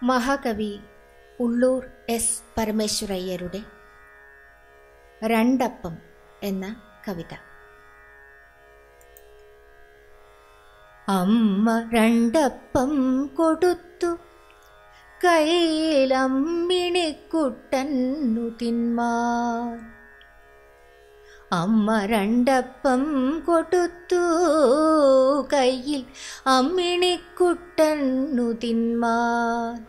മഹാകവി ഉള്ളൂർ എസ് പരമേശ്വരയ്യരുടെ രണ്ടപ്പം എന്ന കവിത അമ്മ രണ്ടപ്പം കൊടുത്തു കയ്യിലമ്മിണിക്കുട്ടന്നു തിന്മാൻ അമ്മ രണ്ടപ്പം കൊടുത്തു കയ്യിൽ അമ്മിണിക്കുട്ടന്നു തിന്മാൻ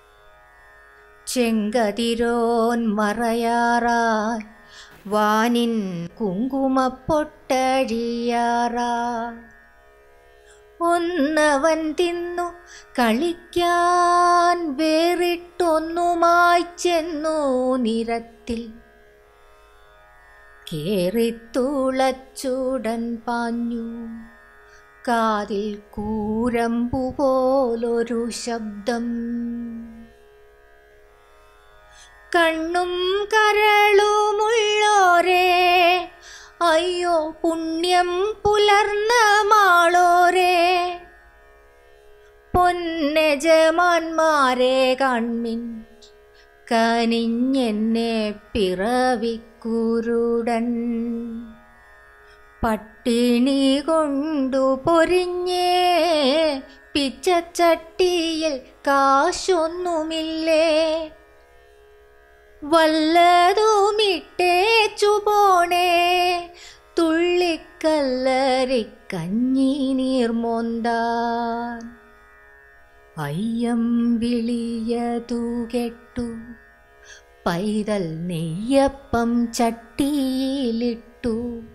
ചെങ്കതിരോൻ മറയാറായി വാനിൻ കുങ്കുമപ്പൊട്ടഴിയാറായി ഒന്നവൻ തിന്നു കളിക്കാൻ വേറിട്ടൊന്നുമായി ചെന്നു നിരത്തിൽ കേറിത്തുളച്ചുടൻ പാഞ്ഞു കാതിൽ കൂരമ്പു പോലൊരു ശബ്ദം കണ്ണും കരളുമുള്ളോരേ അയ്യോ പുണ്യം പുലർന്ന മാളോരേ പൊന്നജമാന്മാരെ കണ്ണിൻ കനിഞ്ഞെന്നെ പിറവിക്കുരുടൻ പട്ടിണി കൊണ്ടു പൊരിഞ്ഞേ പിച്ചച്ചട്ടിയിൽ കാശൊന്നുമില്ലേ വല്ലതുമിട്ടേച്ചു പോണേ തുള്ളിക്കല്ലരി കഞ്ഞി നീർമൊന്താൻ അയ്യം വിളിയതു കെട്ടു പൈതൽ നെയ്യപ്പം ചട്ടിയിലിട്ടു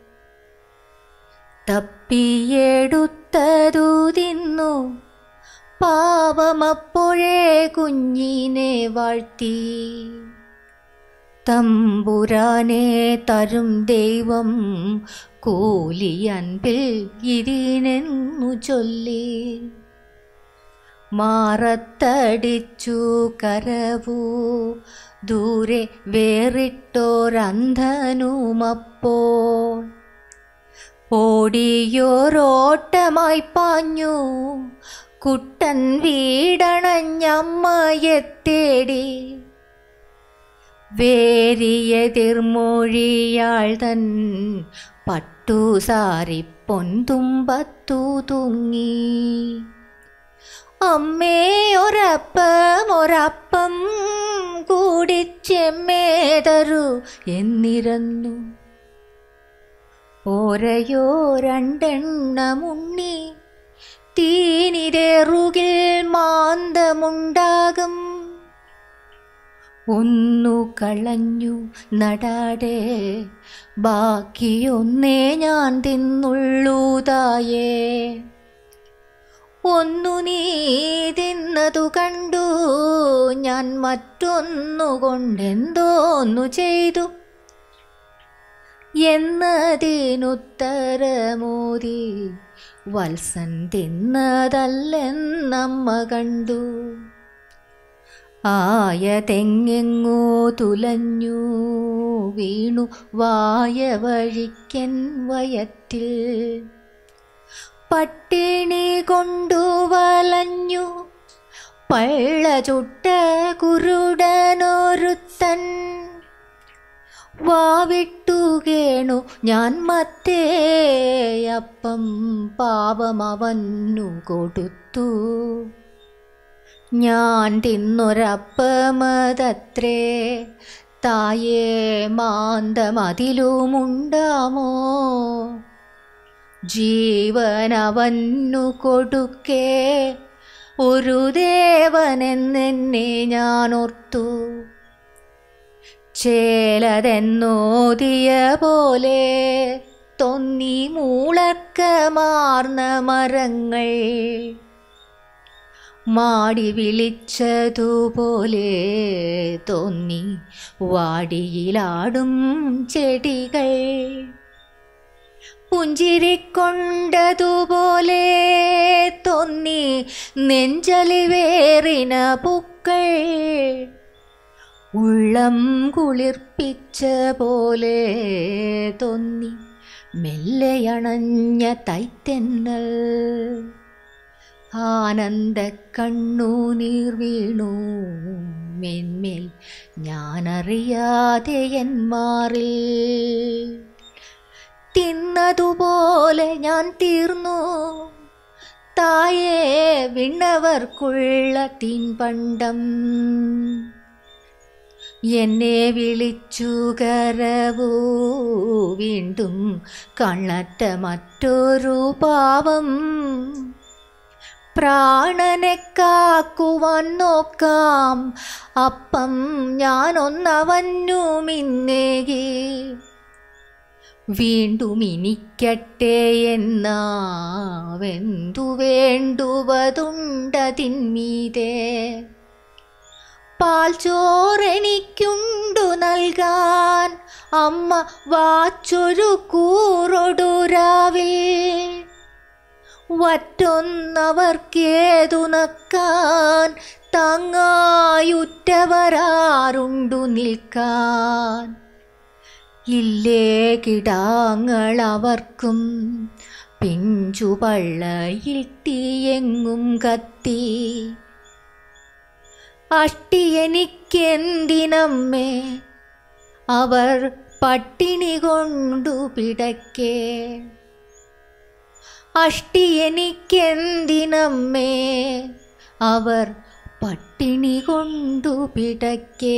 തപ്പിയെടുത്തതു തിന്നു പാവമപ്പോഴേ കുഞ്ഞിനെ വാഴ്ത്തി തമ്പുരാനെ തരും ദൈവം കൂലിയൻപിൽ ഇതിനെന്നു ചൊല്ലി മാറത്തടിച്ചു കരവൂ ദൂരെ വേറിട്ടോരന്ധനുമപ്പോൾ ഓടിയോരോട്ടമായി പാഞ്ഞു കുട്ടൻ വീടണഞ്ഞമ്മയെ തേടി വേരിയതിർമൊഴിയാൾ തൻ പട്ടുസാരി പൊന്തുമ്പത്തു തൂങ്ങി അമ്മേ ഒരപ്പം ഒരപ്പം കൂടിച്ചെമ്മേതരു എന്നിരന്നു ഓരയോ രണ്ടെണ്ണമുണ്ണി തീനിരേറുകിൽ മാന്തമുണ്ടാകും ഒന്നു കളഞ്ഞു നടാടെ ബാക്കിയൊന്നേ ഞാൻ തിന്നുള്ളൂതായേ ഒന്നു നീ തിന്നതു കണ്ടു ഞാൻ മറ്റൊന്നുകൊണ്ടെന്തോന്നു ചെയ്തു എന്നതിനുത്തരമോതി വത്സൻ തിന്നതല്ലെന്നമ്മ കണ്ടു ആയതെങ്ങെങ്ങോ തുലഞ്ഞു വീണു വായ വഴിക്കൻ വയറ്റിൽ പട്ടിണി കൊണ്ടു വലഞ്ഞു പള്ള ചുട്ട കുരുടനൊരുത്തൻ വാവിട്ടു കേണു ഞാൻ മറ്റേ അപ്പം പാപമവന്നു കൊടുത്തു ഞാൻ തിന്നൊരപ്പമതത്രേ തായേ മാന്തമതിലുമുണ്ടാമോ ജീവനവന്നു കൊടുക്കേ ഒരു ദേവനെന്നെ ഞാൻ ഓർത്തു ചേലതെന്നോതിയ പോലെ തൊന്നി മൂളക്കമാർന്ന മരങ്ങൾ മാടി വിളിച്ചതുപോലെ തോന്നി വാടിയിലാടും ചെടികൾ പുഞ്ചിരിക്കൊണ്ടതുപോലെ തോന്നി നെഞ്ചലിവേറിന പൂക്കൾ ഉള്ളം കുളിർപ്പിച്ച പോലെ തോന്നി മെല്ലെയണഞ്ഞ തൈത്തെന്നൽ ആനന്ദ കണ്ണുനീർ വീണു മേന്മേൽ ഞാനറിയാതെ എൻ മാറിൽ തിന്നതുപോലെ ഞാൻ തീർന്നു തായേ വിണ്ണവർക്കുള്ള തീൻപണ്ടം എന്നെ വിളിച്ചു കരവൂ വീണ്ടും കണ്ണറ്റ മറ്റൊരു പാവം പ്രാണനെ കാക്കുവാൻ നോക്കാം അപ്പം ഞാനൊന്നവഞ്ഞു മിന്നേകി വീണ്ടും ഇനിക്കട്ടെ എന്നാവെന്തു വേണ്ടുവതുണ്ടതിന്മീതേ പാൽ ചോറെനിക്കുണ്ടു നൽകാൻ അമ്മ വാച്ചൊരു കൂറൊടുരാവിൽ വറ്റൊന്നവർക്കേതു നക്കാൻ താങ്ങായുറ്റവരാറുണ്ടു നിൽക്കാൻ ഇല്ലേ കിടാങ്ങളവർക്കും പിഞ്ചുപള്ളയിൽ തീയെങ്ങും കത്തി അഷ്ടിയെനിക്കെന്തിനമ്മേ അവർ പട്ടിണി കൊണ്ടു പിടക്കേ അഷ്ടിയെനിക്കെന്തിനമ്മേ അവർ പട്ടിണി കൊണ്ടു പിടക്കേ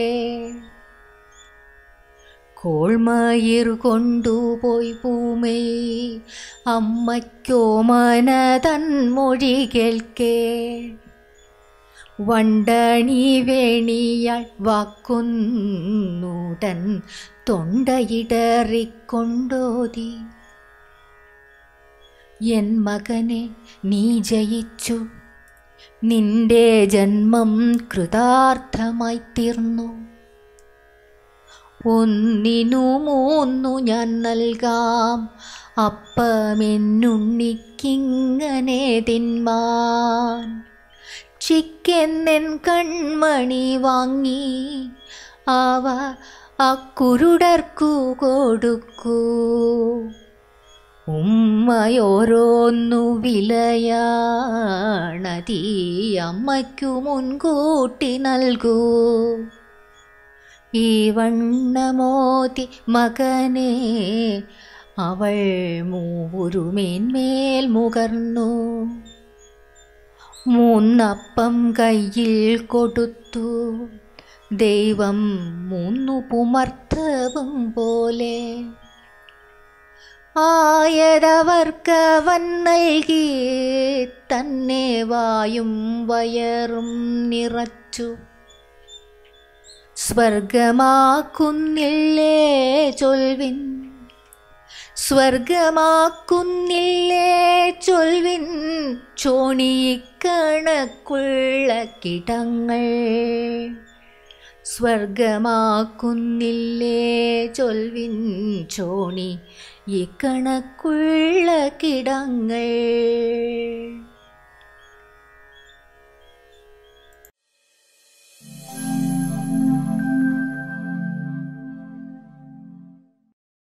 കോൾമയിർ കൊണ്ടുപോയി പൂമേ അമ്മയ്ക്കോ മനതൻ മൊഴി കേൾക്കേ വണ്ടണി വേണിയാൾ വാക്കുന്നൂടൻ തൊണ്ടയിടറിക്കൊണ്ടോതി എൻ മകനെ നീ ജയിച്ചു നിന്റെ ജന്മം കൃതാർത്ഥമായി തീർന്നു ഒന്നിനു മൂന്നു ഞാൻ നൽകാം അപ്പമെന്നുണ്ണിക്കിങ്ങനെ തിന്മാൻ ചിക്കെന്നെൻ കൺമണി വാങ്ങി അവ അക്കുരുടർക്കു കൊടുക്കൂ ഉമ്മയോരോന്നു വിലയാണതീ അമ്മയ്ക്കു മുൻകൂട്ടി നൽകൂ ഈ വണ്ണമോതി മകനെ അവൾ മൂവുരുമേന്മേൽ മുകർന്നു മൂന്നപ്പം കയ്യിൽ കൊടുത്തു ദൈവം മൂന്നു പുമർത്തവും പോലെ ആയതവർക്കവൻ നൽകി തന്നെ വായും വയറും നിറച്ചു സ്വർഗമാക്കുന്നില്ലേ ചൊൽവിൻ സ്വർഗമാക്കുന്നില്ലേ ചൊൽവിൻ ചോണിക്കണക്കുള്ള കിടങ്ങൾ സ്വർഗമാക്കുന്നില്ലേ ചൊൽവിൻ ചോണി ഇക്കണക്കുള്ള കിടങ്ങൾ